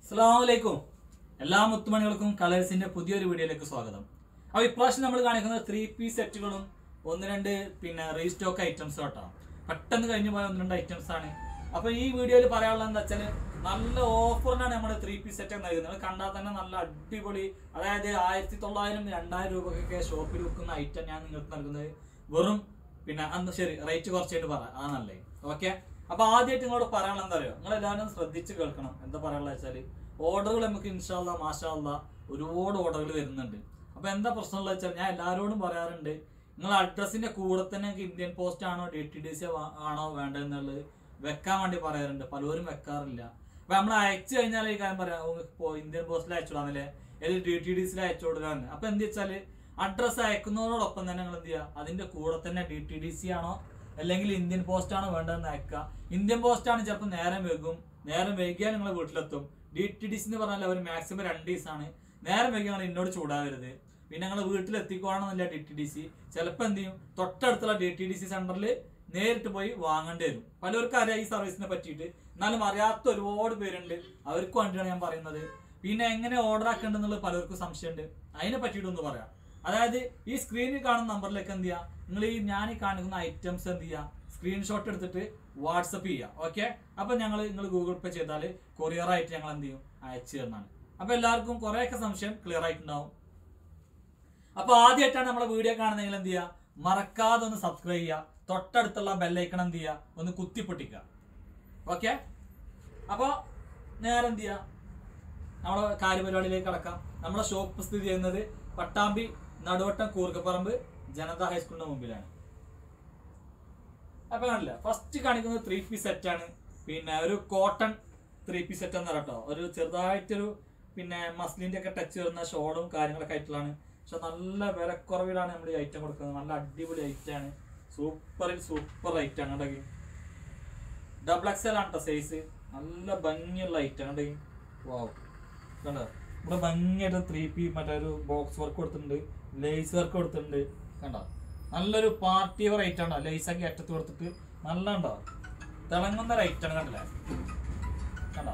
അസ്സലാമലൈക്കും എല്ലാ മുത്തുമണികൾക്കും കളേഴ്സിന്റെ പുതിയൊരു വീഡിയോയിലേക്ക് സ്വാഗതം അപ്പോൾ ഇപ്രാവശ്യം നമ്മൾ കാണിക്കുന്നത് ത്രീ പീസ് സെറ്റുകളും ഒന്ന് രണ്ട് പിന്നെ റീസ്റ്റോക്ക് ഐറ്റംസും കേട്ടോ പെട്ടെന്ന് കഴിഞ്ഞു പോയ ഒന്ന് രണ്ട് ഐറ്റംസ് ആണ് അപ്പൊ ഈ വീഡിയോയിൽ പറയാനുള്ളത് എന്താ വെച്ചാൽ നല്ല ഓഫറിനാണ് നമ്മൾ ത്രീ പീസ് സെറ്റ് നൽകുന്നത് നിങ്ങൾ കണ്ടാൽ തന്നെ നല്ല അടിപൊളി അതായത് ആയിരത്തി തൊള്ളായിരം രണ്ടായിരം രൂപക്കൊക്കെ ഷോപ്പിൽ വിൽക്കുന്ന ഐറ്റം ഞാൻ നിങ്ങൾക്ക് നൽകുന്നത് വെറും പിന്നെ അന്ന് ശരി റേറ്റ് കുറച്ചായിട്ട് പറ ആ നല്ലേ ഓക്കെ അപ്പൊ ആദ്യമായിട്ട് നിങ്ങളോട് പറയാനുള്ള എന്താ അറിയോ നിങ്ങൾ എല്ലാവരും ശ്രദ്ധിച്ച് കേൾക്കണം എന്താ പറയാനുള്ള വെച്ചാല് ഓർഡറുകൾ നമുക്ക് ഇൻഷാല്ല മാഷാല്ല ഒരുപാട് ഓർഡറുകൾ വരുന്നുണ്ട് അപ്പൊ എന്താ പ്രശ്നമുള്ള വെച്ചാൽ ഞാൻ എല്ലാവരോടും പറയാറുണ്ട് നിങ്ങൾ അഡ്രസ്സിന്റെ കൂടെ തന്നെ നിങ്ങൾക്ക് ഇന്ത്യൻ പോസ്റ്റ് ആണോ ഡി ടി ഡി സി ആണോ വേണ്ടതെന്നുള്ളത് വെക്കാൻ വേണ്ടി പറയാറുണ്ട് പലരും വെക്കാറില്ല അപ്പൊ നമ്മൾ അയച്ചു കഴിഞ്ഞാൽ ഈ കാര്യം പറയാം "ഓ, ഇപ്പോ ഇന്ത്യൻ പോസ്റ്റിൽ അയച്ചുവിടാന്നല്ലേ അല്ലെങ്കിൽ ഡി ടി ഡി സിയിൽ അയച്ചു കൊടുക്കാന്ന് അപ്പൊ എന്ത് വെച്ചാല് അഡ്രസ്സ് അയക്കുന്നതോടൊപ്പം തന്നെ നിങ്ങൾ എന്ത് ചെയ്യുക അതിന്റെ കൂടെ തന്നെ ഡി ടി ഡി സി ആണോ അല്ലെങ്കിൽ ഇന്ത്യൻ പോസ്റ്റ് ആണോ വേണ്ടതെന്ന് അയക്കുക ഇന്ത്യൻ പോസ്റ്റ് ആണ് ചിലപ്പോൾ നേരം വൈകും നേരം വൈകിയാൽ നിങ്ങളെ വീട്ടിലെത്തും ഡി ടി ഡി സി എന്ന് പറഞ്ഞാൽ അവർ മാക്സിമം രണ്ട് ദിവസമാണ് നേരം വൈകി നിങ്ങൾ എന്നോട് ചൂടാവരുത് പിന്നെ നിങ്ങൾ വീട്ടിൽ എത്തിക്കോണമെന്നില്ല ഡി ടി ഡി സി ചിലപ്പോൾ എന്ത് ചെയ്യും തൊട്ടടുത്തുള്ള ഡി ടി ഡി സി സെന്ററിൽ നേരിട്ട് പോയി വാങ്ങേണ്ടി വരും പലർക്കും അറിയാം ഈ സർവീസിനെ പറ്റിയിട്ട് എന്നാലും അറിയാത്ത ഒരുപാട് പേരുണ്ട് അവർക്ക് വേണ്ടിയാണ് ഞാൻ പറയുന്നത് പിന്നെ എങ്ങനെ ഓർഡർ ആക്കേണ്ടതെന്നുള്ളത് പലർക്കും സംശയമുണ്ട് അതിനെ പറ്റിയിട്ടൊന്ന് പറയാം അതായത് ഈ സ്ക്രീനിൽ കാണുന്ന നമ്പറിലേക്ക് എന്ത് ചെയ്യുക നിങ്ങൾ ഈ ഞാൻ ഈ കാണിക്കുന്ന ഐറ്റംസ് എന്ത് ചെയ്യുക സ്ക്രീൻഷോട്ട് എടുത്തിട്ട് വാട്സപ്പ് ചെയ്യുക ഓക്കെ അപ്പൊ ഞങ്ങൾ നിങ്ങൾ ഗൂഗിൾ പേ ചെയ്താൽ കൊറിയർ ആയിട്ട് ഞങ്ങൾ എന്ത് ചെയ്യും അയച്ചു തരുന്നതാണ് അപ്പൊ എല്ലാവർക്കും കുറെയൊക്കെ സംശയം ക്ലിയർ ആയിട്ടുണ്ടാവും അപ്പൊ ആദ്യമായിട്ടാണ് നമ്മളെ വീഡിയോ കാണുന്നതെങ്കിൽ എന്ത് ചെയ്യുക മറക്കാതെ ഒന്ന് സബ്സ്ക്രൈബ് ചെയ്യുക തൊട്ടടുത്തുള്ള ബെല്ലൈക്കൺ എന്ത് ചെയ്യുക ഒന്ന് കുത്തിപ്പൊട്ടിക്കുക ഓക്കെ അപ്പൊ നേരെ എന്ത് ചെയ്യുക നമ്മുടെ കാര്യപരിപാടിയിലേക്ക് കടക്കാം നമ്മുടെ ഷോപ്പ് സ്ഥിതി ചെയ്യുന്നത് പട്ടാമ്പി നടുവട്ടം കൂർക്കപ്പറമ്പ് ജനതാ ഹൈസ്കൂളിന്റെ മുമ്പിലാണ് അപ്പൊ കാണില്ല ഫസ്റ്റ് കാണിക്കുന്നത് ത്രീ പീസ് സെറ്റ് ആണ് പിന്നെ ഒരു കോട്ടൺ ത്രീ പീസ് സെറ്റ് എന്ന് കേട്ടോ ഒരു ചെറുതായിട്ടൊരു പിന്നെ മസ്ലിന്റെ ഒക്കെ ടച്ച് വരുന്ന ഷോളും കാര്യങ്ങളൊക്കെ ആയിട്ടുള്ളതാണ് പക്ഷെ നല്ല വിലക്കുറവിലാണ് നമ്മൾ ഈ ഐറ്റം കൊടുക്കുന്നത് നല്ല അടിപൊളി ഐറ്റം ആണ് സൂപ്പറിൽ സൂപ്പർ ഐറ്റം ആണ് കേട്ടോ ഡബിൾ എക്സൽ ആണ് കേട്ടോ സൈസ് നല്ല ഭംഗിയുള്ള ഐറ്റം ആണ് വാവ് കണ്ടോ ഇവിടെ ഭംഗിയായിട്ട് ത്രീ പി മറ്റേ ഒരു ബോക്സ് വർക്ക് കൊടുത്തിട്ടുണ്ട് ലേസ് വർക്ക് കൊടുത്തിട്ടുണ്ട് കണ്ടോ നല്ലൊരു പാർട്ടി വെയർ ഐറ്റം ആണ് ലേസ് ഒക്കെ അറ്റത്ത് കൊടുത്തിട്ട് നല്ല ഉണ്ടോ തിളങ്ങുന്ന ഒരു ഐറ്റം കണ്ടില്ലേ കണ്ടോ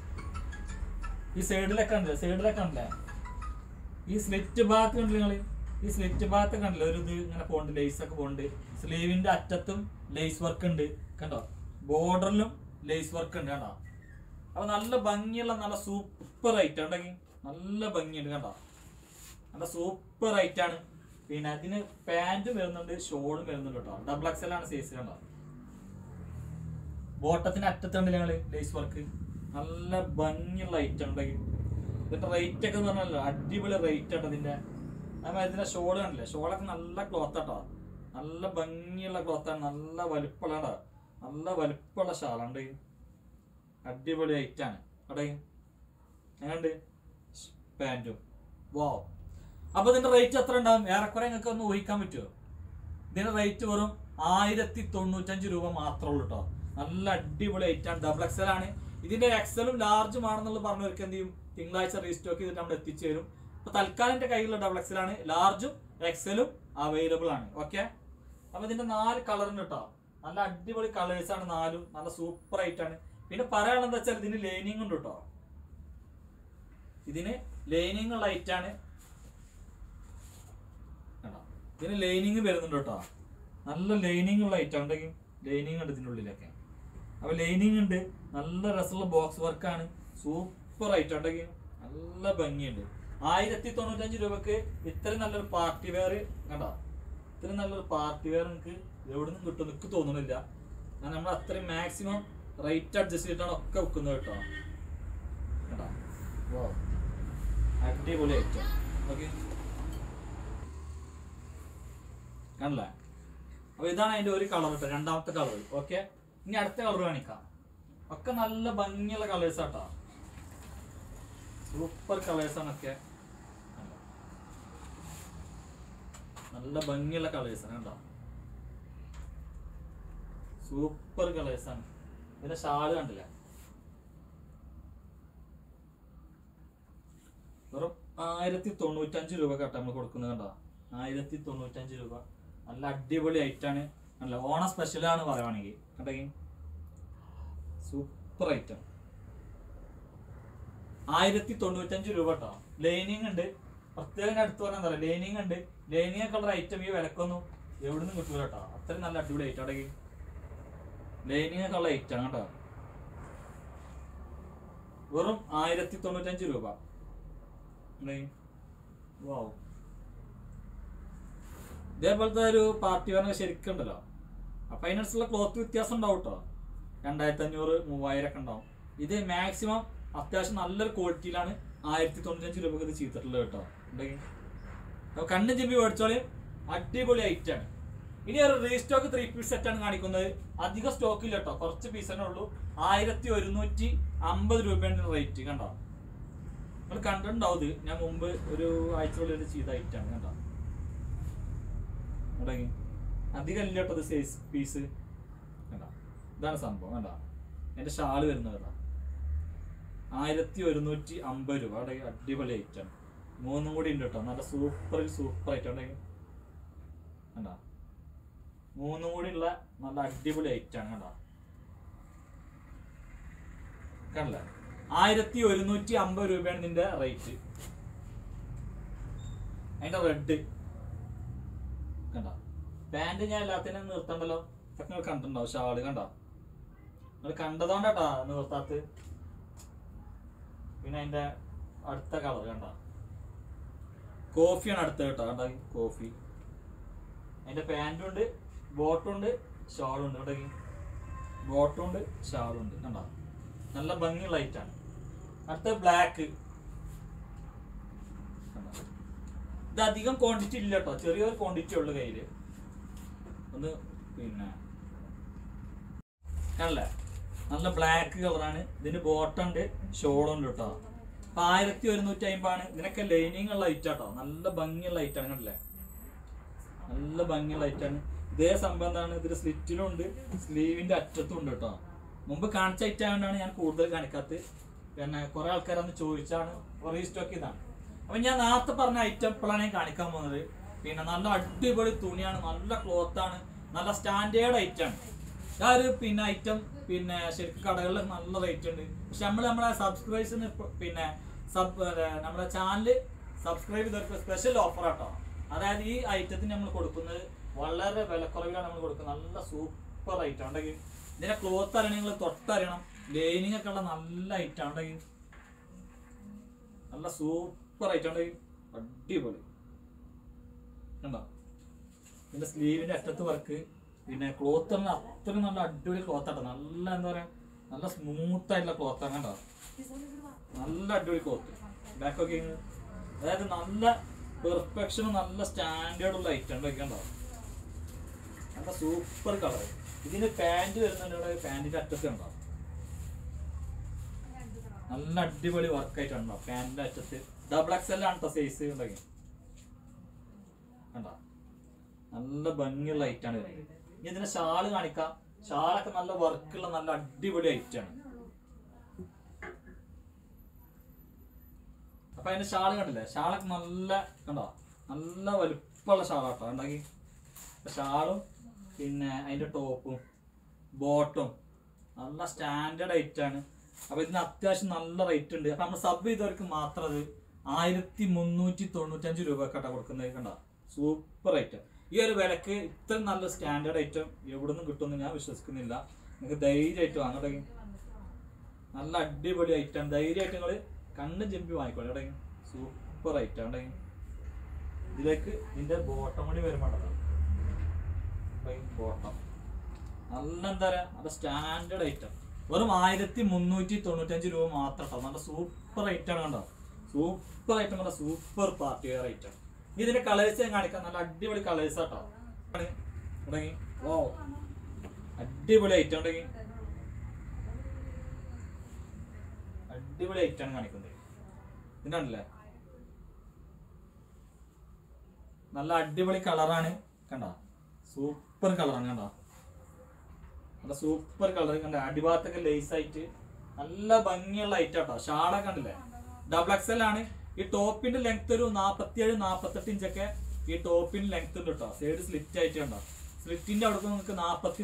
ഈ സൈഡിലൊക്കെ ഉണ്ട് സൈഡിലൊക്കെ ഉണ്ടല്ലേ ഈ സ്ലിറ്റ് ഭാഗത്ത് കണ്ടില്ല നിങ്ങള് ഈ സ്ലിറ്റ് ഭാഗത്ത് കണ്ടില്ല ഒരു ഇത് ഇങ്ങനെ പോണ്ട് ലേസ് ഒക്കെ പോണ്ട് സ്ലീവിന്റെ അറ്റത്തും ലേസ് വർക്ക് ഉണ്ട് കണ്ടോ ബോർഡറിലും ലേസ് വർക്ക് ഉണ്ട് കണ്ടോ അപ്പൊ നല്ല ഭംഗിയുള്ള നല്ല സൂപ്പർ ഐറ്റം ഉണ്ടെങ്കിൽ നല്ല ഭംഗിയുണ്ട് കണ്ടോ നല്ല സൂപ്പർ ഐറ്റം ആണ് പിന്നെ അതിന് പാന്റും വരുന്നുണ്ട് ഷോളും വരുന്നുണ്ട് കേട്ടോ ഡബിൾ എക്സൽ ആണ് സൈസ് കണ്ടോ ബോട്ടത്തിന് അറ്റത്തുണ്ട് ഞങ്ങള് ലേസ് വർക്ക് നല്ല ഭംഗിയുള്ള ഐറ്റം ഉണ്ടെങ്കിൽ ഇതിന്റെ റേറ്റ് ഒക്കെ എന്ന് പറഞ്ഞാൽ അടിപൊളി റേറ്റ് ആട്ടോ ഇതിന്റെ അതുപോലെ ഇതിന്റെ ഷോൾ കണ്ടില്ലേ ഷോളൊക്കെ നല്ല ക്ലോത്ത് ആട്ടോ നല്ല ഭംഗിയുള്ള ക്ലോത്താണ് നല്ല വലിപ്പമുള്ള നല്ല വലിപ്പമുള്ള ഷാളുണ്ട് അടിപൊളി ഐറ്റാണ് അവിടെ എങ്ങനെയുണ്ട് പാൻറ്റും വാ അപ്പൊ ഇതിന്റെ റേറ്റ് എത്ര ഉണ്ടാവും ഏറെക്കുറെ നിങ്ങൾക്ക് ഒന്ന് ഊഹിക്കാൻ പറ്റുമോ ഇതിന്റെ റേറ്റ് വെറും ആയിരത്തി തൊണ്ണൂറ്റഞ്ച് രൂപ മാത്രമേ ഉള്ളൂ കേട്ടോ നല്ല അടിപൊളി ഐറ്റാണ് ഡബിൾ എക്സൽ ആണ് ഇതിന്റെ എക്സലും ലാർജും ആണെന്നുള്ള പറഞ്ഞവർക്ക് എന്ത് ചെയ്യും തിങ്കളാഴ്ച റീസ്റ്റോക്ക് ചെയ്തിട്ട് നമ്മൾ എത്തിച്ചു തരും അപ്പൊ തൽക്കാലം എന്റെ കയ്യിലുള്ള ഡബിൾ എക്സൽ ആണ് ലാർജും എക്സലും അവൈലബിൾ ആണ് ഓക്കെ അപ്പൊ ഇതിന്റെ നാല് കളറുണ്ട് കേട്ടോ നല്ല അടിപൊളി കളേഴ്സ് ആണ് നാലും നല്ല സൂപ്പർ ആയിട്ടാണ് പിന്നെ പറയാനുള്ളത് വെച്ചാൽ ഇതിന് ലൈനിങ് ഉണ്ട് കേട്ടോ ഇതിന് ലൈനിങ് ഉള്ള ഐറ്റാണ് കണ്ടോ ഇതിന് ലൈനിങ് വരുന്നുണ്ട് കേട്ടോ നല്ല ലൈനിങ് ഉള്ള ഐറ്റം ഉണ്ടെങ്കിൽ ലൈനിങ് ഉണ്ട് ഇതിൻ്റെ ഉള്ളിലൊക്കെ അപ്പൊ ലൈനിങ് ഉണ്ട് നല്ല രസമുള്ള ബോക്സ് വർക്കാണ് സൂപ്പർ ഐറ്റം ഉണ്ടെങ്കിൽ നല്ല ഭംഗിയുണ്ട് ആയിരത്തി തൊണ്ണൂറ്റഞ്ച് രൂപക്ക് ഇത്രയും നല്ലൊരു പാർട്ടി വെയർ കണ്ടോ ഇത്രയും നല്ലൊരു പാർട്ടി വെയർ നിങ്ങൾക്ക് എവിടെ നിന്നും കിട്ടും എനിക്ക് തോന്നുന്നില്ല കാരണം നമ്മൾ അത്രയും മാക്സിമം റേറ്റ് അഡ്ജസ്റ്റ് ചെയ്തിട്ടാണ് ഒക്കെ വെക്കുന്നത് കേട്ടോ കണ്ടോ വൗ. അടിപൊളി ഐറ്റം ഓക്കെ കണ്ടല്ലേ അപ്പൊ ഇതാണ് അതിന്റെ ഒരു കളർ കേട്ടോ രണ്ടാമത്തെ കളർ ഓക്കെ ഇനി അടുത്ത കളർ കാണിക്കാം ഒക്കെ നല്ല ഭംഗിയുള്ള കളേഴ്സ് ആട്ടോ സൂപ്പർ കളേഴ്സ് ആണ് ഒക്കെ കണ്ടോ? നല്ല ഭംഗിയുള്ള കളേഴ്സ് ആണ് കേട്ടോ സൂപ്പർ കളേഴ്സ് ആണ് ഇതിന്റെ ഷാള് കണ്ടില്ല വെറും ആയിരത്തി തൊണ്ണൂറ്റഞ്ച് രൂപ കേട്ടോ നമ്മൾ കൊടുക്കുന്നത് കണ്ടോ ആയിരത്തി തൊണ്ണൂറ്റഞ്ച് രൂപ നല്ല അടിപൊളി ഐറ്റാണ് നല്ല ഓണ സ്പെഷ്യലാണ് പറയുവാണെങ്കിൽ കണ്ടെങ്കിൽ സൂപ്പർ ഐറ്റം ആയിരത്തി തൊണ്ണൂറ്റഞ്ച് രൂപ കേട്ടോ ലൈനിങ് ഉണ്ട് പ്രത്യേകം ഞാൻ എടുത്തു പറഞ്ഞാൽ എന്താ പറയുക ലൈനിങ് ഉണ്ട് ലൈനിങ് ഒക്കെ ഉള്ള ഐറ്റം ഈ വിലക്കൊന്നും എവിടുന്നും കിട്ടൂല കേട്ടോ അത്രയും നല്ല അടിപൊളി ഐറ്റം അവിടെ ലൈനിങ് ഒക്കെ ഉള്ള ഐറ്റം കേട്ടോ വെറും ആയിരത്തി തൊണ്ണൂറ്റഞ്ച് രൂപ വാവ് ഇതേപോലത്തെ ഒരു പാർട്ടി വേണമെങ്കിൽ ശരിക്കും ഉണ്ടല്ലോ അപ്പൊ അതിനനുസരിച്ചുള്ള ക്ലോത്ത് വ്യത്യാസം ഉണ്ടാവും കേട്ടോ രണ്ടായിരത്തി അഞ്ഞൂറ് മൂവായിരം ഒക്കെ ഉണ്ടാവും ഇത് മാക്സിമം അത്യാവശ്യം നല്ലൊരു ക്വാളിറ്റിയിലാണ് ആയിരത്തി തൊണ്ണൂറ്റഞ്ച് രൂപക്ക് ഇത് ചെയ്തിട്ടുള്ളത് കേട്ടോ ഉണ്ടെങ്കിൽ അപ്പൊ കണ്ണും ചെമ്പി മേടിച്ചോളി അടിപൊളി ഐറ്റം ആണ് ഇനി ഒരു റീസ്റ്റോക്ക് ത്രീ പീസ് സെറ്റ് ആണ് കാണിക്കുന്നത് അധികം സ്റ്റോക്ക് ഇല്ല കേട്ടോ കുറച്ച് പീസ് തന്നെ ഉള്ളൂ ആയിരത്തി ഒരുന്നൂറ്റി അമ്പത് രൂപയാണ് റേറ്റ് കണ്ടോ നിങ്ങൾ കണ്ടിട്ടുണ്ടാവും ഇത് ഞാൻ മുമ്പ് ഒരു ആഴ്ചകളിൽ ചെയ്ത ഐറ്റം ആണ് കണ്ടോ തുടങ്ങി അധികം ഇല്ല കേട്ടോ സൈസ് പീസ് കണ്ട ഇതാണ് സംഭവം കണ്ട എന്റെ ഷാള് വരുന്നത് കേട്ടോ ആയിരത്തി ഒരുന്നൂറ്റി അമ്പത് രൂപ അവിടെ അടിപൊളി ഐറ്റം മൂന്നും കൂടി ഉണ്ട് കേട്ടോ നല്ല സൂപ്പറിൽ സൂപ്പർ ഐറ്റം ഉണ്ടെങ്കിൽ കണ്ട മൂന്നും കൂടി ഉള്ള നല്ല അടിപൊളി ഐറ്റം ആണ് കണ്ടോ കണ്ടല്ലേ ആയിരത്തി ഒരുന്നൂറ്റി അമ്പത് രൂപയാണ് ഇതിന്റെ റേറ്റ് അതിന്റെ റെഡ് കണ്ട പാന്റ് ഞാൻ എല്ലാത്തിനും നിർത്തണ്ടല്ലോ ഇതൊക്കെ നിങ്ങൾ കണ്ടിട്ടുണ്ടാവും ഷാള് കണ്ട നിങ്ങൾ കണ്ടതുകൊണ്ടാട്ടാ നിർത്താത്ത പിന്നെ അതിന്റെ അടുത്ത കളർ കണ്ട കോഫിയാണ് അടുത്ത കേട്ടോ കണ്ട കോഫി അതിന്റെ പാന്റും ഉണ്ട് ബോട്ടും ഉണ്ട് ഷാളും ഉണ്ട് കേട്ടോ ബോട്ടും ഉണ്ട് ഷാളും ഉണ്ട് കണ്ട നല്ല ഭംഗിയുള്ള ഐറ്റാണ് അടുത്ത ബ്ലാക്ക് ഇത് അധികം ക്വാണ്ടിറ്റി ഇല്ല കേട്ടോ ചെറിയൊരു ക്വാണ്ടിറ്റി ഉള്ളു കയ്യില് ഒന്ന് പിന്നെ കണ്ടല്ലേ നല്ല ബ്ലാക്ക് കളറാണ് ഇതിന് ബോട്ടം ഉണ്ട് ഷോളും ഉണ്ട് കേട്ടോ അപ്പൊ ആയിരത്തി ഒരുന്നൂറ്റി അമ്പതാണ് ഇതിനൊക്കെ ലൈനിങ് ഉള്ള ഐറ്റം കേട്ടോ നല്ല ഭംഗിയുള്ള ഐറ്റാണ് കണ്ടല്ലേ നല്ല ഭംഗിയുള്ള ഐറ്റാണ് ഇതേ സംഭവം എന്താണ് ഇതിൽ സ്ലിറ്റിലും ഉണ്ട് സ്ലീവിന്റെ അറ്റത്തും ഉണ്ട് കേട്ടോ മുമ്പ് കാണിച്ച ഐറ്റം ആയതുകൊണ്ടാണ് ഞാൻ കൂടുതൽ കാണിക്കാത്തത് പിന്നെ കുറെ ആൾക്കാരന്ന് ചോദിച്ചാണ് റീസ്റ്റോക്ക് ചെയ്താണ് അപ്പൊ ഞാൻ നേരത്തെ പറഞ്ഞ ഐറ്റം ഇപ്പോഴാണ് ഞാൻ കാണിക്കാൻ പോകുന്നത് പിന്നെ നല്ല അടിപൊളി തുണിയാണ് നല്ല ക്ലോത്ത് ആണ് നല്ല സ്റ്റാൻഡേർഡ് ഐറ്റം ആണ് ആ ഒരു പിന്നെ ഐറ്റം പിന്നെ ശരിക്കും കടകളിൽ നല്ല റേറ്റ് ഉണ്ട് പക്ഷെ നമ്മൾ നമ്മളെ സബ്സ്ക്രൈബേഴ്സിന് പിന്നെ സബ് നമ്മുടെ ചാനൽ സബ്സ്ക്രൈബ് ചെയ്തവർക്ക് സ്പെഷ്യൽ ഓഫർ ആട്ടോ അതായത് ഈ ഐറ്റത്തിന് നമ്മൾ കൊടുക്കുന്നത് വളരെ വിലക്കുറവിലാണ് നമ്മൾ കൊടുക്കുന്നത് നല്ല സൂപ്പർ ഐറ്റം ഉണ്ടെങ്കിൽ ഇതിന്റെ ക്ലോത്ത് അറിയണം നിങ്ങൾ തൊട്ടറിയണം ലൈനിങ് ഒക്കെ ഉള്ള നല്ല ഐറ്റം ഉണ്ടെങ്കിൽ നല്ല സൂപ്പർ ആയിട്ടുണ്ട് അടിപൊളി കണ്ടോ ഇതിന്റെ സ്ലീവിന്റെ അറ്റത്ത് വർക്ക് പിന്നെ ക്ലോത്ത് പറഞ്ഞാൽ അത്രയും നല്ല അടിപൊളി ക്ലോത്ത് ആട്ടോ നല്ല എന്താ പറയാ നല്ല സ്മൂത്ത് ആയിട്ടുള്ള ക്ലോത്ത് ആണ് കണ്ടോ നല്ല അടിപൊളി ക്ലോത്ത് ബാക്ക് ഒക്കെ അതായത് നല്ല പെർഫെക്ഷനും നല്ല സ്റ്റാൻഡേർഡ് ഉള്ള ഐറ്റം ഉണ്ടൊക്കെ കണ്ടോ നല്ല സൂപ്പർ കളർ ഇതിന് പാന്റ് വരുന്നുണ്ട് ഇവിടെ പാന്റിന്റെ അറ്റത്ത് കണ്ടോ നല്ല അടിപൊളി വർക്ക് ആയിട്ടുണ്ടോ പാന്റിന്റെ അറ്റത്ത് ഡബിൾ എക്സ് ആണ് കേട്ടോ സൈസ് ഉണ്ടെങ്കിൽ കണ്ടോ നല്ല ഭംഗിയുള്ള ഐറ്റാണ് വരുന്നത് ഇനി ഇതിന്റെ ഷാള് കാണിക്കാം ഷാളൊക്കെ നല്ല വർക്കുള്ള നല്ല അടിപൊളി ഐറ്റാണ് അപ്പൊ അതിന്റെ ഷാള് കണ്ടില്ലേ ഷാളൊക്കെ നല്ല കണ്ടോ നല്ല വലുപ്പമുള്ള ഷാളാട്ടോ ഉണ്ടെങ്കിൽ ഷാളും പിന്നെ അതിന്റെ ടോപ്പും ബോട്ടും നല്ല സ്റ്റാൻഡേർഡ് ഐറ്റാണ് അപ്പൊ ഇതിന് അത്യാവശ്യം നല്ല റേറ്റ് ഉണ്ട് അപ്പൊ നമ്മൾ സബ് ചെയ്തവർക്ക് മാത്രം അത് ആയിരത്തി മുന്നൂറ്റി തൊണ്ണൂറ്റഞ്ച് രൂപക്കാട്ടാ കൊടുക്കുന്നത് കണ്ട സൂപ്പർ ഐറ്റം ഈ ഒരു വിലക്ക് ഇത്രയും നല്ല സ്റ്റാൻഡേർഡ് ഐറ്റം എവിടെ നിന്നും കിട്ടുമെന്ന് ഞാൻ വിശ്വസിക്കുന്നില്ല നിങ്ങൾക്ക് ധൈര്യമായിട്ട് വാങ്ങട്ടെ നല്ല അടിപൊളി ഐറ്റം ധൈര്യമായിട്ട് നിങ്ങൾ കണ്ണും ചെമ്പി വാങ്ങിക്കോളെ എവിടെ സൂപ്പർ ഐറ്റം എവിടെ ഇതിലേക്ക് ഇതിന്റെ ബോട്ടം കൂടി വരുമ്പോണ്ടല്ലോ ബോട്ടം നല്ല എന്താ പറയാ നല്ല സ്റ്റാൻഡേർഡ് ഐറ്റം വെറും ആയിരത്തി മുന്നൂറ്റി തൊണ്ണൂറ്റഞ്ച് രൂപ മാത്രം കേട്ടോ നല്ല സൂപ്പർ ഐറ്റം ആണ് കണ്ടോ സൂപ്പർ ഐറ്റം കണ്ടോ സൂപ്പർ പാർട്ടി വെയർ ഐറ്റം ഇനി ഇതിന്റെ കളേഴ്സ് ഞാൻ കാണിക്കാം നല്ല അടിപൊളി കളേഴ്സ് കേട്ടോ തുടങ്ങി ഓ അടിപൊളി ഐറ്റം ഉണ്ടെങ്കിൽ അടിപൊളി ഐറ്റം ആണ് കാണിക്കുന്നത് ഇതിനാണല്ലേ നല്ല അടിപൊളി കളറാണ് കണ്ടോ സൂപ്പർ കളറാണ് കണ്ടോ നല്ല സൂപ്പർ കളർ കണ്ട അടിഭാഗത്തൊക്കെ ലേസ് ആയിട്ട് നല്ല ഭംഗിയുള്ള ഐറ്റം കേട്ടോ ഷാളൊക്കെ കണ്ടില്ലേ ഡബിൾ എക്സൽ ആണ് ഈ ടോപ്പിന്റെ ലെങ്ത് ഒരു നാപ്പത്തിയേഴ് നാപ്പത്തെട്ട് ഇഞ്ചൊക്കെ ഈ ടോപ്പിന്റെ ലെങ്ത് ഉണ്ട് കേട്ടോ സൈഡ് സ്ലിറ്റ് ആയിട്ട് കണ്ടോ സ്ലിറ്റിന്റെ അവിടെ നിങ്ങൾക്ക്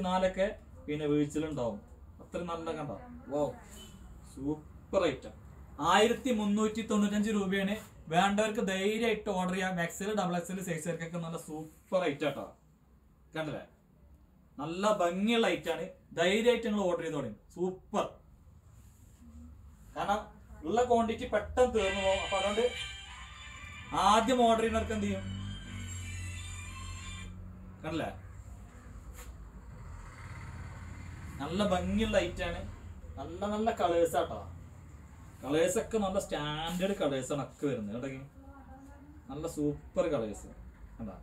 നാപ്പത്തിനാലൊക്കെ പിന്നെ വീഴ്ചയിലുണ്ടാവും അത്ര നല്ല കണ്ടോ വോ സൂപ്പർ ഐറ്റം ആയിരത്തി മുന്നൂറ്റി തൊണ്ണൂറ്റഞ്ച് രൂപയാണ് വേണ്ടവർക്ക് ധൈര്യമായിട്ട് ഓർഡർ ചെയ്യാം എക്സൽ ഡബിൾ എക്സൽ സൈസുകാർക്കൊക്കെ നല്ല സൂപ്പർ ഐറ്റം കേട്ടോ കണ്ടില്ലേ നല്ല ഭംഗിയുള്ള ഐറ്റം ആണ് ധൈര്യമായിട്ട് നിങ്ങൾ ഓർഡർ ചെയ്തോളി സൂപ്പർ കാരണം ഉള്ള ക്വാണ്ടിറ്റി പെട്ടെന്ന് തീർന്നു പോകും അപ്പൊ അതുകൊണ്ട് ആദ്യം ഓർഡർ ചെയ്യുന്നവർക്ക് എന്ത് ചെയ്യും കണ്ടില്ലേ നല്ല ഭംഗിയുള്ള ഐറ്റാണ് നല്ല നല്ല കളേഴ്സ് ആട്ടോ കളേഴ്സ് ഒക്കെ നല്ല സ്റ്റാൻഡേർഡ് കളേഴ്സ് ആണ് ഒക്കെ വരുന്നത് കേട്ടോ നല്ല സൂപ്പർ കളേഴ്സ് കണ്ടാ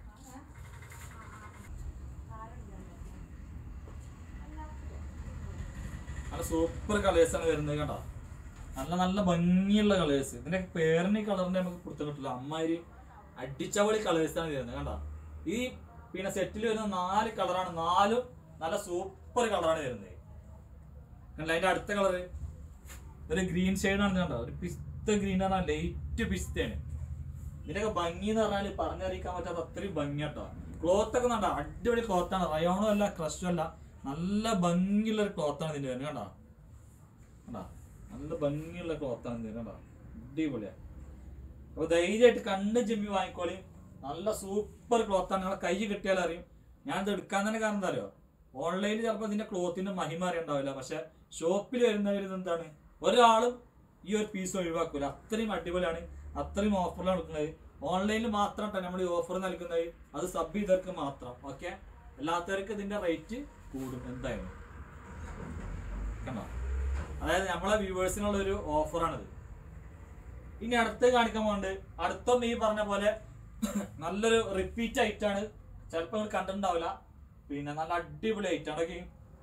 നല്ല സൂപ്പർ കളേഴ്സ് ആണ് വരുന്നത് കണ്ടോ നല്ല നല്ല ഭംഗിയുള്ള കളേഴ്സ് ഇതിന്റെ പേരിന് കളറിന്റെ നമുക്ക് കൊടുത്തു കിട്ടില്ല അമ്മാതിരി അടിച്ചവളി കളേഴ്സ് ആണ് വരുന്നത് കണ്ടോ ഈ പിന്നെ സെറ്റിൽ വരുന്ന നാല് കളറാണ് നാലും നല്ല സൂപ്പർ കളറാണ് വരുന്നത് കണ്ടോ അതിന്റെ അടുത്ത കളറ് ഒരു ഗ്രീൻ ആണ് കണ്ടോ ഒരു പിസ്ത ഗ്രീൻ ആണ് ലൈറ്റ് പിസ്തയാണ് ഇതിന്റെയൊക്കെ ഭംഗി എന്ന് പറഞ്ഞാൽ പറഞ്ഞറിയിക്കാൻ പറ്റാത്ത അത്രയും ഭംഗി കേട്ടോ ക്ലോത്ത് ഒക്കെ കണ്ടോ അടിപൊളി ക്ലോത്ത് ആണ് റയോണും അല്ല ക്രഷും അല്ല നല്ല ഭംഗിയുള്ള ഒരു ക്ലോത്ത് ആണ് ഇതിന്റെ വരുന്നത് കണ്ടോ കണ്ടോ നല്ല ഭംഗിയുള്ള ക്ലോത്ത് ആണ് ഇതിന്റെ കണ്ടോ അടിപൊളിയാ അപ്പൊ ധൈര്യമായിട്ട് കണ്ണ് ജിമ്മി വാങ്ങിക്കോളി നല്ല സൂപ്പർ ക്ലോത്ത് ആണ് നിങ്ങളെ കൈ കിട്ടിയാൽ അറിയും ഞാനിത് എടുക്കാൻ തന്നെ കാരണം എന്താ അറിയോ ഓൺലൈനിൽ ചിലപ്പോൾ ഇതിന്റെ ക്ലോത്തിന്റെ മഹിമ അറിയണ്ടാവില്ല പക്ഷെ ഷോപ്പിൽ വരുന്നവർ എന്താണ് ഒരാളും ഈ ഒരു പീസ് ഒഴിവാക്കൂല അത്രയും അടിപൊളിയാണ് അത്രയും ഓഫറിലാണ് എടുക്കുന്നത് ഓൺലൈനിൽ മാത്രം കേട്ടോ നമ്മൾ ഈ ഓഫർ നൽകുന്നത് അത് സബ് ചെയ്തവർക്ക് മാത്രം ഓക്കെ അല്ലാത്തവർക്ക് ഇതിന്റെ റേറ്റ് കൂടും എന്തായാലും കണ്ടോ അതായത് നമ്മളെ വ്യൂവേഴ്സിനുള്ള ഒരു ഓഫറാണിത് ഇനി അടുത്ത് കാണിക്കാൻ പോകുന്നുണ്ട് അടുത്തൊന്നും ഈ പറഞ്ഞ പോലെ നല്ലൊരു റിപ്പീറ്റ് ഐറ്റാണ് ചിലപ്പോൾ നിങ്ങൾ കണ്ടിട്ടുണ്ടാവില്ല പിന്നെ നല്ല അടിപൊളി ഐറ്റാണ് ഓക്കെ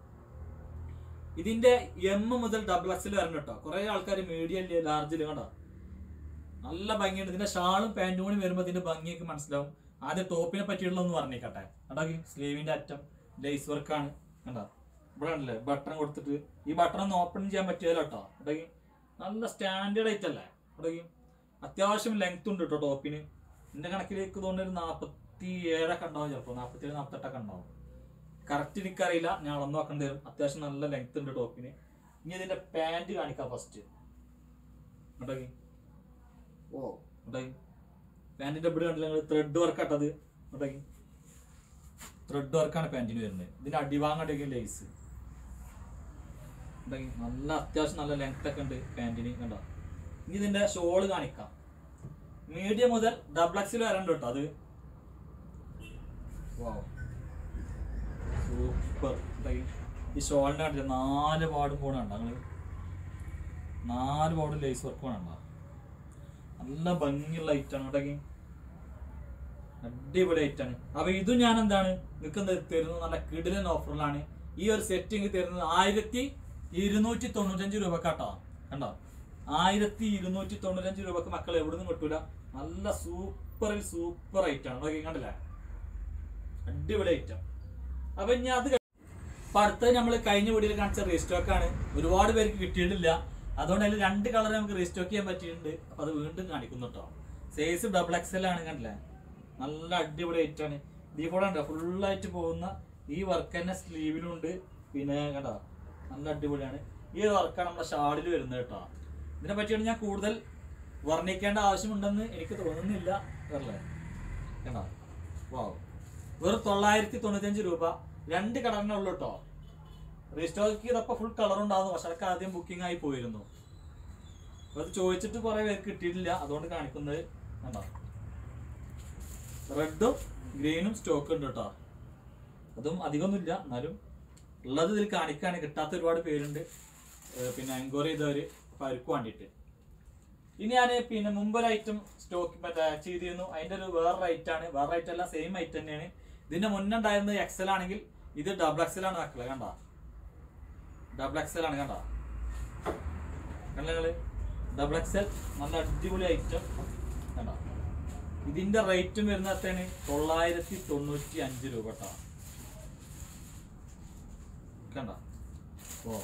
ഇതിന്റെ എം മുതൽ ഡബിൾ എക്സിൽ വരണം കേട്ടോ കുറെ ആൾക്കാർ മീഡിയം ലാർജിൽ കണ്ടോ നല്ല ഭംഗിയുണ്ട് ഇതിന്റെ ഷാളും പാന്റും കൂടി വരുമ്പോൾ ഇതിന്റെ ഭംഗിയൊക്കെ മനസ്സിലാവും ആദ്യം ടോപ്പിനെ പറ്റിയുള്ള ഒന്ന് പറഞ്ഞേക്കട്ടെ കേട്ടോ സ്ലീവിന്റെ അറ്റം ലേസ് വർക്കാണ് കണ്ടോ ഇവിടെ ഉണ്ടല്ലേ ബട്ടൺ കൊടുത്തിട്ട് ഈ ബട്ടൺ ഒന്ന് ഓപ്പൺ ചെയ്യാൻ പറ്റിയല്ലോ കേട്ടോ കേട്ടോ നല്ല സ്റ്റാൻഡേർഡ് ആയിട്ടല്ലേ കേട്ടോ അത്യാവശ്യം ലെങ്ത് ഉണ്ട് കേട്ടോ ടോപ്പിന് എന്റെ കണക്കിലേക്ക് തോന്നുന്ന ഒരു നാൽപ്പത്തി ഏഴൊക്കെ ഉണ്ടാവും ചിലപ്പോൾ നാൽപ്പത്തി ഏഴ് നാൽപ്പത്തെട്ടൊക്കെ ഉണ്ടാവും കറക്റ്റ് എനിക്കറിയില്ല ഞാൻ അളന്ന് നോക്കേണ്ടി വരും അത്യാവശ്യം നല്ല ലെങ്ത് ഉണ്ട് ടോപ്പിന് ഇനി ഇതിന്റെ പാന്റ് കാണിക്കാം ഫസ്റ്റ് കേട്ടോ ഓ കേട്ടോ പാന്റിന്റെ ഇവിടെ കണ്ടില്ല നിങ്ങൾ ത്രെഡ് വർക്ക് ആട്ടത് കേട്ടോ ത്രെഡ് വർക്കാണ് പാന്റിന് വരുന്നത് ഇതിന്റെ അടിഭാഗം ലേസ് നല്ല അത്യാവശ്യം നല്ല ലെങ്ത് ഒക്കെ ഉണ്ട് പാന്റിന് കണ്ടോ ഇനി ഇതിന്റെ ഷോള് കാണിക്കാം മീഡിയം മുതൽ ഡബിൾ എക്സിൽ വരണ്ട് കേട്ടോ അത് സൂപ്പർ ഈ ഷോളിന്റെ കണ്ടില്ല നാല് പാടും പോണുണ്ടോ നിങ്ങള് നാല് പാടും ലേസ് വർക്ക് പോണുണ്ടോ നല്ല ഭംഗിയുള്ള ഐറ്റാണ് കേട്ടോ അടിപൊളി ഐറ്റാണ് അപ്പൊ ഇതും ഞാൻ എന്താണ് നിൽക്കുന്നത് തരുന്നത് നല്ല കിടിലൻ ഓഫറിലാണ് ഈ ഒരു സെറ്റിംഗ് തരുന്നത് ആയിരത്തി ഇരുന്നൂറ്റി തൊണ്ണൂറ്റഞ്ച് രൂപ കേട്ടോ കണ്ടോ ആയിരത്തി ഇരുന്നൂറ്റി തൊണ്ണൂറ്റഞ്ച് രൂപക്ക് മക്കൾ എവിടെ നിന്നും കിട്ടൂല നല്ല സൂപ്പറിൽ സൂപ്പർ ഐറ്റം ആണ് നോക്കി കണ്ടില്ലേ അടിപൊളി ഐറ്റം അപ്പൊ ഇനി അത് കഴി- അപ്പൊ അടുത്തത് നമ്മൾ കഴിഞ്ഞ വീഡിയോയിൽ കാണിച്ച റീസ്റ്റോക്ക് ആണ് ഒരുപാട് പേർക്ക് കിട്ടിയിട്ടില്ല അതുകൊണ്ട് അതിൽ രണ്ട് കളർ നമുക്ക് റീസ്റ്റോക്ക് ചെയ്യാൻ പറ്റിയിട്ടുണ്ട് അപ്പൊ അത് വീണ്ടും കാണിക്കുന്നു കേട്ടോ സൈസ് ഡബിൾ എക്സൽ ആണ് കണ്ടില്ലേ നല്ല അടിപൊളി ഐറ്റം ആണ് ഇതിൽ കൂടെ ഉണ്ടോ ഫുള്ളായിട്ട് പോകുന്ന ഈ വർക്ക് തന്നെ സ്ലീവിലുണ്ട് പിന്നെ കണ്ടോ നല്ല അടിപൊളിയാണ് ഈ വർക്കാണ് നമ്മുടെ ഷാളിൽ വരുന്നത് കേട്ടോ ഇതിനെ പറ്റിയാണ് ഞാൻ കൂടുതൽ വർണ്ണിക്കേണ്ട ആവശ്യമുണ്ടെന്ന് എനിക്ക് തോന്നുന്നില്ല അല്ലേ കണ്ടോ വാവ് വെറും തൊള്ളായിരത്തി തൊണ്ണൂറ്റഞ്ച് രൂപ രണ്ട് കളറിനെ ഉള്ളു കേട്ടോ റീസ്റ്റോക്ക് ചെയ്തപ്പോൾ ഫുൾ കളർ ഉണ്ടായിരുന്നു പക്ഷെ അതൊക്കെ ആദ്യം ബുക്കിംഗ് ആയി പോയിരുന്നു അപ്പൊ അത് ചോദിച്ചിട്ട് കുറെ പേർക്ക് കിട്ടിയിട്ടില്ല അതുകൊണ്ട് കാണിക്കുന്നത് കണ്ടോ റെഡും ഗ്രീനും സ്റ്റോക്ക് ഉണ്ട് കേട്ടോ അതും അധികമൊന്നുമില്ല എന്നാലും ഉള്ളത് ഇതിൽ കാണിക്കാണ് കിട്ടാത്ത ഒരുപാട് പേരുണ്ട് ഏർ പിന്നെ എൻക്വയറി ചെയ്തവര് അപ്പൊ അവർക്ക് വേണ്ടിയിട്ട് ഇനി ഞാൻ പിന്നെ മുമ്പ് ഒരു ഐറ്റം സ്റ്റോക്ക് മറ്റേ ചെയ്തിരുന്നു അതിന്റെ ഒരു വേറെ ഐറ്റം ആണ് വേറെ ഐറ്റം അല്ല സെയിം ഐറ്റം തന്നെയാണ് ഇതിന്റെ മുന്നേ ഉണ്ടായിരുന്നത് എക്സൽ ആണെങ്കിൽ ഇത് ഡബിൾ എക്സൽ ആണ് മക്കളെ കണ്ട ഡബിൾ എക്സൽ ആണ് കണ്ട കണ്ടങ്ങള് ഡബിൾ എക്സൽ നല്ല അടിപൊളി ഐറ്റം കണ്ട ഇതിന്റെ റേറ്റും വരുന്നത് എത്രയാണ് തൊള്ളായിരത്തി തൊണ്ണൂറ്റി അഞ്ച് രൂപ കേട്ടോ കണ്ട ഓ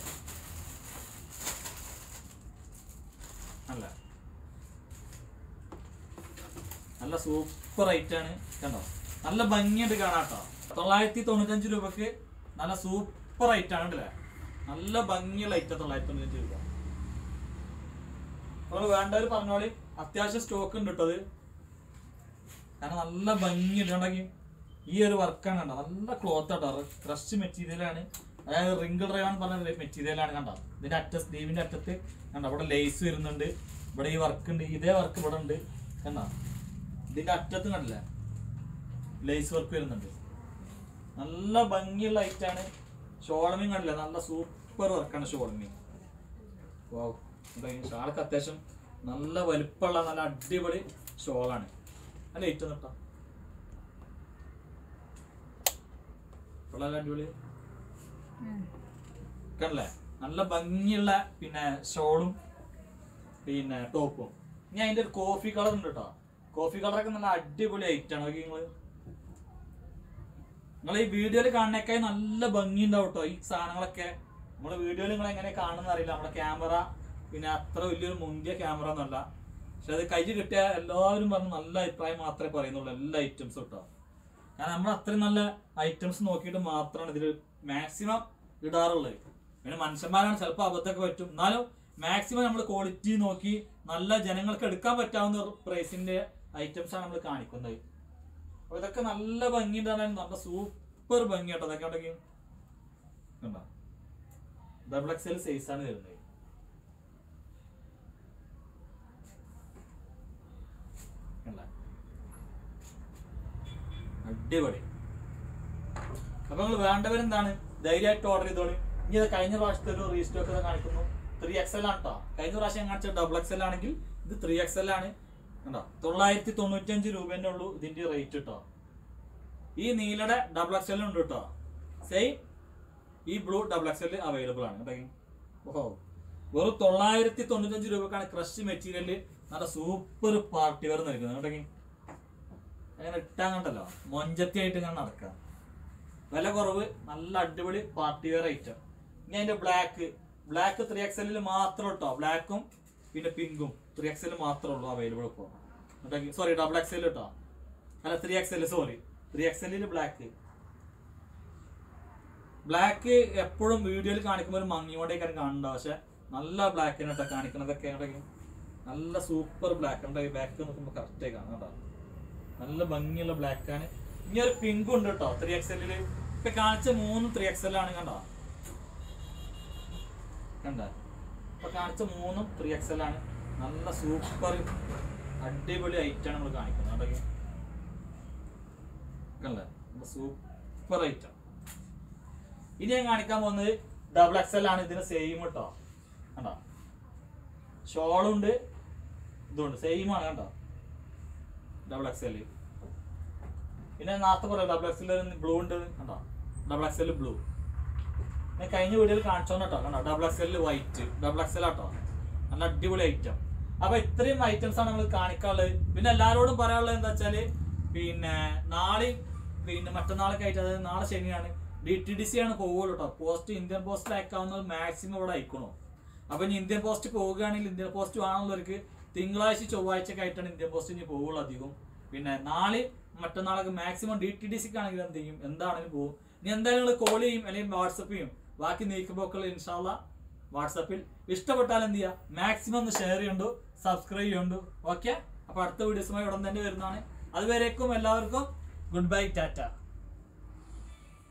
അല്ല നല്ല സൂപ്പർ ആണ് കണ്ടോ നല്ല ഭംഗിയായിട്ട് കാണാട്ടോ തൊള്ളായിരത്തി തൊണ്ണൂറ്റഞ്ച് രൂപക്ക് നല്ല സൂപ്പർ ആണ് അല്ലേ നല്ല ഭംഗിയുള്ള ഐറ്റം തൊള്ളായിരത്തി തൊണ്ണൂറ്റഞ്ച് രൂപ നമ്മൾ വേണ്ടവർ പറഞ്ഞോളി അത്യാവശ്യം സ്റ്റോക്ക് ഉണ്ട് കേട്ടത് കാരണം നല്ല ഭംഗിയുണ്ടെങ്കിൽ ഈ ഒരു വർക്കാണ് കണ്ടോ നല്ല ക്ലോത്ത് ആട്ടോ ക്രഷ് മെറ്റീരിയലാണ് അതായത് റിങ്കിൾ ഡ്രൈവ് എന്ന് പറഞ്ഞ മെറ്റീരിയലാണ് കണ്ടോ ഇതിന്റെ അറ്റ സ്ലീവിന്റെ അറ്റത്ത് കണ്ടോ ഇവിടെ ലേസ് വരുന്നുണ്ട് ഇവിടെ ഈ വർക്ക് ഉണ്ട് ഇതേ വർക്ക് ഇവിടെ ഉണ്ട് കണ്ടോ ഇതിന്റെ അറ്റത്ത് കണ്ടില്ലേ ലേസ് വർക്ക് വരുന്നുണ്ട് നല്ല ഭംഗിയുള്ള ഐറ്റാണ് ഷോളമിങ് കണ്ടില്ലേ നല്ല സൂപ്പർ വർക്കാണ് ഷോളമിങ് വാവ് ഷാളൊക്കെ അത്യാവശ്യം നല്ല വലുപ്പമുള്ള നല്ല അടിപൊളി ഷോളാണ് നല്ല ഏറ്റവും നട്ടാ വളരെ അടിപൊളി കണ്ടല്ലേ നല്ല ഭംഗിയുള്ള പിന്നെ ഷോളും പിന്നെ ടോപ്പും ഇനി അതിന്റെ ഒരു കോഫി കളർ ഉണ്ട് കേട്ടോ കോഫി കളറൊക്കെ നല്ല അടിപൊളി ഐറ്റാണ് നോക്കി നിങ്ങള് നിങ്ങൾ ഈ വീഡിയോയിൽ കാണുന്നേക്കായി നല്ല ഭംഗി ഉണ്ടാവും കേട്ടോ ഈ സാധനങ്ങളൊക്കെ നമ്മള് വീഡിയോയിൽ നിങ്ങൾ എങ്ങനെ കാണുന്ന അറിയില്ല നമ്മുടെ ക്യാമറ പിന്നെ അത്ര വലിയൊരു മുന്തിയ ക്യാമറ ഒന്നല്ല പക്ഷെ അത് കൈ കിട്ടിയ എല്ലാവരും പറഞ്ഞ് നല്ല അഭിപ്രായം മാത്രമേ പറയുന്നുള്ളൂ എല്ലാ ഐറ്റംസും കേട്ടോ കാരണം നമ്മൾ അത്രയും നല്ല ഐറ്റംസ് നോക്കിയിട്ട് മാത്രമാണ് ഇതിൽ മാക്സിമം ഇടാറുള്ളത് പിന്നെ മനുഷ്യന്മാരാണ് ചിലപ്പോൾ അബദ്ധമൊക്കെ പറ്റും എന്നാലും മാക്സിമം നമ്മൾ ക്വാളിറ്റി നോക്കി നല്ല ജനങ്ങൾക്ക് എടുക്കാൻ പറ്റാവുന്ന പ്രൈസിന്റെ ഐറ്റംസ് ആണ് നമ്മൾ കാണിക്കുന്നത് അപ്പൊ ഇതൊക്കെ നല്ല ഭംഗി ഉണ്ടാകാൻ നല്ല സൂപ്പർ ഭംഗി കേട്ടോ അതൊക്കെ ഉണ്ടെങ്കിൽ കണ്ടോ ഡബിൾ എക്സൽ സൈസ് ആണ് വരുന്നത് കണ്ടോ? അടിപൊളി അപ്പൊ നിങ്ങൾ വേണ്ടവരെന്താണ് ധൈര്യമായിട്ട് ഓർഡർ ചെയ്തോളി ഇനി ഇത് കഴിഞ്ഞ പ്രാവശ്യത്തെ ഒരു റീസ്റ്റോക്ക് കാണിക്കുന്നു ത്രീ എക്സ് എൽ ആണ് കേട്ടോ കഴിഞ്ഞ പ്രാവശ്യം കാണിച്ച ഡബിൾ എക്സ് എൽ ആണെങ്കിൽ ഇത് ത്രീ എക്സ് എൽ ആണ് കണ്ടോ തൊള്ളായിരത്തി തൊണ്ണൂറ്റഞ്ച് രൂപേന്റെ ഉള്ളൂ ഇതിന്റെ റേറ്റ് കേട്ടോ ഈ നീലയുടെ ഡബിൾ എക്സ് എൽ ഉണ്ട് കേട്ടോ സെയിം ഈ blue double X L available ആണ് കേട്ടോ ഓഹോ വെറും തൊള്ളായിരത്തി തൊണ്ണൂറ്റഞ്ച് രൂപക്കാണ് ക്രഷ് മെറ്റീരിയൽ നല്ല സൂപ്പർ പാർട്ടി വെയർ നൽകുന്നത് കേട്ടോ അങ്ങനെ ഇട്ടാൻ കണ്ടല്ലോ മൊഞ്ചത്തി ആയിട്ട് ഞാൻ നടക്കാം വില കുറവ് നല്ല അടിപൊളി പാർട്ടി വെയർ ഐറ്റം ഇനി അതിന്റെ ബ്ലാക്ക് ബ്ലാക്ക് ത്രീ എക്സലിൽ മാത്രം കേട്ടോ ബ്ലാക്കും പിന്നെ പിങ്കും ത്രീ എക്സൽ മാത്രമേ ഉള്ളൂ അവൈലബിൾ ഇപ്പോൾ സോറി ഡബിൾ എക്സൽ കേട്ടോ അല്ല ത്രീ എക്സൽ സോറി ത്രീ എക്സലിൽ ബ്ലാക്ക് ബ്ലാക്ക് എപ്പോഴും വീഡിയോയിൽ കാണിക്കുമ്പോൾ ഒരു മങ്ങിയോണ്ടേക്കാണ് കാണുന്നുണ്ടോ പക്ഷെ നല്ല ബ്ലാക്കിന് കേട്ടോ കാണിക്കണതൊക്കെ ഉണ്ടെങ്കിൽ നല്ല സൂപ്പർ ബ്ലാക്ക് ഉണ്ട് ബാക്ക് നോക്കുമ്പോൾ കറക്റ്റായി കാണാം കേട്ടോ നല്ല ഭംഗിയുള്ള ബ്ലാക്ക് ആണ് ഇനി ഒരു പിങ്ക് ഉണ്ട് കേട്ടോ ത്രീ എക്സലില് ഇപ്പൊ കാണിച്ച മൂന്നും ത്രീ എക്സൽ ആണ് കണ്ടോ കണ്ട ഇപ്പൊ കാണിച്ച മൂന്നും ത്രീ എക്സൽ ആണ് നല്ല സൂപ്പർ അടിപൊളി ഐറ്റം ആണ് നമ്മൾ കാണിക്കുന്നത് കേട്ടോ കണ്ടേ സൂപ്പർ ഐറ്റം ഇനി ഞാൻ കാണിക്കാൻ പോകുന്നത് ഡബിൾ എക്സൽ ആണ് ഇതിന് സെയിം കേട്ടോ കണ്ടോ ഷോളുണ്ട് ഇതുണ്ട് സെയിം ആണ് കണ്ടോ ഡബിൾ എക്സൽ പിന്നെ നേരത്തെ പറയാം ഡബിൾ എക്സൽ ബ്ലൂ ഉണ്ട് കണ്ടോ ഡബിൾ എക്സൽ ബ്ലൂ ഞാൻ കഴിഞ്ഞ വീഡിയോയിൽ കാണിച്ചോന്ന് കേട്ടോ കണ്ടോ double XL white double XL ആട്ടോ നല്ല അടിപൊളി ഐറ്റം അപ്പൊ ഇത്രയും ഐറ്റംസ് ആണ് നമ്മൾ കാണിക്കാനുള്ളത് പിന്നെ എല്ലാവരോടും പറയാനുള്ളത് എന്താ വെച്ചാല് പിന്നെ നാളെ പിന്നെ മറ്റന്നാളൊക്കെ ആയിട്ട് അതായത് നാളെ ശനിയാണ് ഡി ടി ഡി സി ആണ് പോകുള്ളൂ കേട്ടോ പോസ്റ്റ് ഇന്ത്യൻ പോസ്റ്റിൽ അയക്കാവുന്നത് മാക്സിമം ഇവിടെ അയക്കണോ അപ്പൊ ഇനി ഇന്ത്യൻ പോസ്റ്റ് പോവുകയാണെങ്കിൽ ഇന്ത്യൻ പോസ്റ്റ് വേണമെന്നുള്ളവർക്ക് തിങ്കളാഴ്ച ചൊവ്വാഴ്ച ഒക്കെ ആയിട്ടാണ് ഇന്ത്യൻ പോസ്റ്റ് ഇനി പോവുള്ളൂ അധികം പിന്നെ നാളെ മറ്റന്നാളൊക്കെ മാക്സിമം ഡി ടി ഡി സിക്ക് ആണെങ്കിൽ എന്ത് ചെയ്യും എന്താണെങ്കിലും പോകും ഇനി എന്തായാലും നിങ്ങൾ കോൾ ചെയ്യും അല്ലെങ്കിൽ വാട്സപ്പ് ചെയ്യും ബാക്കി നീക്കുമ്പോക്കൾ ഇൻഷാല്ല വാട്സപ്പിൽ ഇഷ്ടപ്പെട്ടാൽ എന്ത് ചെയ്യുക മാക്സിമം ഒന്ന് ഷെയർ ചെയ്യുന്നുണ്ട് സബ്സ്ക്രൈബ് ചെയ്യുന്നുണ്ട് ഓക്കെ അപ്പൊ അടുത്ത വീഡിയോസുമായി ഉടൻ തന്നെ വരുന്നതാണ് അതുവരേക്കും എല്ലാവർക്കും ഗുഡ് ബൈ ടാറ്റ